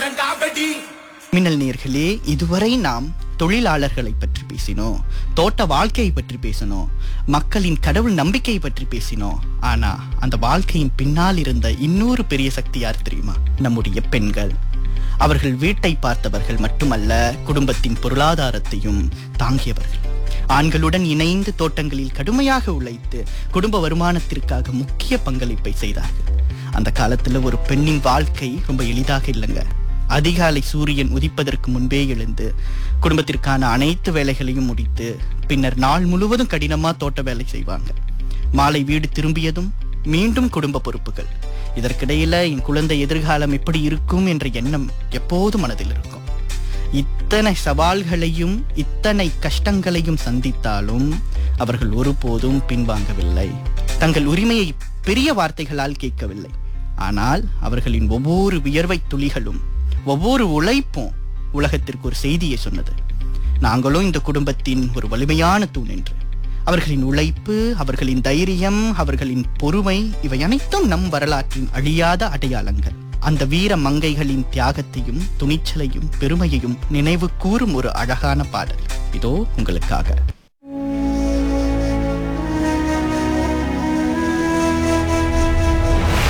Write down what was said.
பீரங்காவடி மின்னல் நேர்களே இதுவரை நாம் தொழிலாளர்களை பற்றி பேசினோம் தோட்ட வாழ்க்கையை பற்றி பேசினோம் மக்களின் கடவுள் நம்பிக்கையை பற்றி பேசினோம் ஆனா அந்த வாழ்க்கையின் பின்னால் இருந்த இன்னொரு பெரிய சக்தி யார் தெரியுமா நம்முடைய பெண்கள் அவர்கள் வீட்டை பார்த்தவர்கள் மட்டுமல்ல குடும்பத்தின் பொருளாதாரத்தையும் தாங்கியவர்கள் ஆண்களுடன் இணைந்து தோட்டங்களில் கடுமையாக உழைத்து குடும்ப வருமானத்திற்காக முக்கிய பங்களிப்பை செய்தார்கள் அந்த காலத்துல ஒரு பெண்ணின் வாழ்க்கை ரொம்ப எளிதாக இல்லைங்க அதிகாலை சூரியன் உதிப்பதற்கு முன்பே எழுந்து குடும்பத்திற்கான அனைத்து வேலைகளையும் முடித்து பின்னர் நாள் முழுவதும் கடினமா தோட்ட வேலை செய்வாங்க மாலை வீடு திரும்பியதும் மீண்டும் குடும்ப பொறுப்புகள் இதற்கிடையில என் குழந்தை எதிர்காலம் எப்படி இருக்கும் என்ற எண்ணம் எப்போதும் மனதில் இருக்கும் இத்தனை சவால்களையும் இத்தனை கஷ்டங்களையும் சந்தித்தாலும் அவர்கள் ஒருபோதும் பின்வாங்கவில்லை தங்கள் உரிமையை பெரிய வார்த்தைகளால் கேட்கவில்லை ஆனால் அவர்களின் ஒவ்வொரு வியர்வை துளிகளும் ஒவ்வொரு உழைப்பும் உலகத்திற்கு ஒரு செய்தியை சொன்னது நாங்களும் இந்த குடும்பத்தின் ஒரு வலிமையான தூண் என்று அவர்களின் உழைப்பு அவர்களின் தைரியம் அவர்களின் பொறுமை இவை அனைத்தும் நம் வரலாற்றின் அழியாத அடையாளங்கள் அந்த வீர மங்கைகளின் தியாகத்தையும் துணிச்சலையும் பெருமையையும் நினைவு கூறும் ஒரு அழகான பாடல் இதோ உங்களுக்காக